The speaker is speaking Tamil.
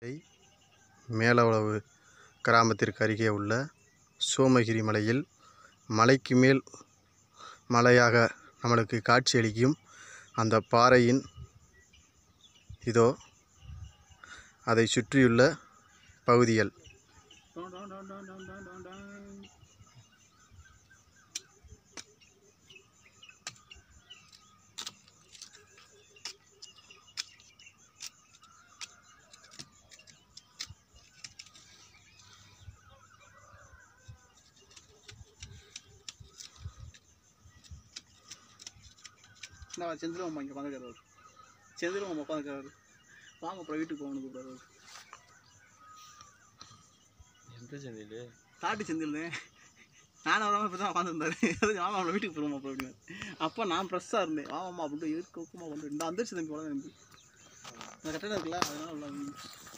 மேலவளவு கிராமத்திற்கு அருகே உள்ள சோமகிரி மலையில் மலைக்கு மேல் மலையாக நம்மளுக்கு காட்சியளிக்கும் அந்த பாறையின் இதோ அதை சுற்றியுள்ள பகுதிகள் நான் செந்திலும் அம்மா இங்கே உட்காந்துருக்காரு செந்திலும் அம்மா உட்காந்துருக்காரு வாங்க அப்புறம் வீட்டுக்கு போகணும் கூப்பிடாரு எந்த செந்தில் தாட்டி செந்தில் நானும் வராமல் இப்போ தான் உட்காந்துருந்தாரு அதுக்கு மாமா அவனை வீட்டுக்கு போகிறோம் அப்புறம் அப்படின்னு அப்போ நான் ஃப்ரெஷ்ஷாக இருந்தேன் வாமாம்மா அப்படின்ட்டு எதுக்கு ஊக்கமாக கொண்டு இந்த அந்த தம்பி போல எனக்கு அந்த கட்டணம் இருக்குல்ல அதனால உள்ள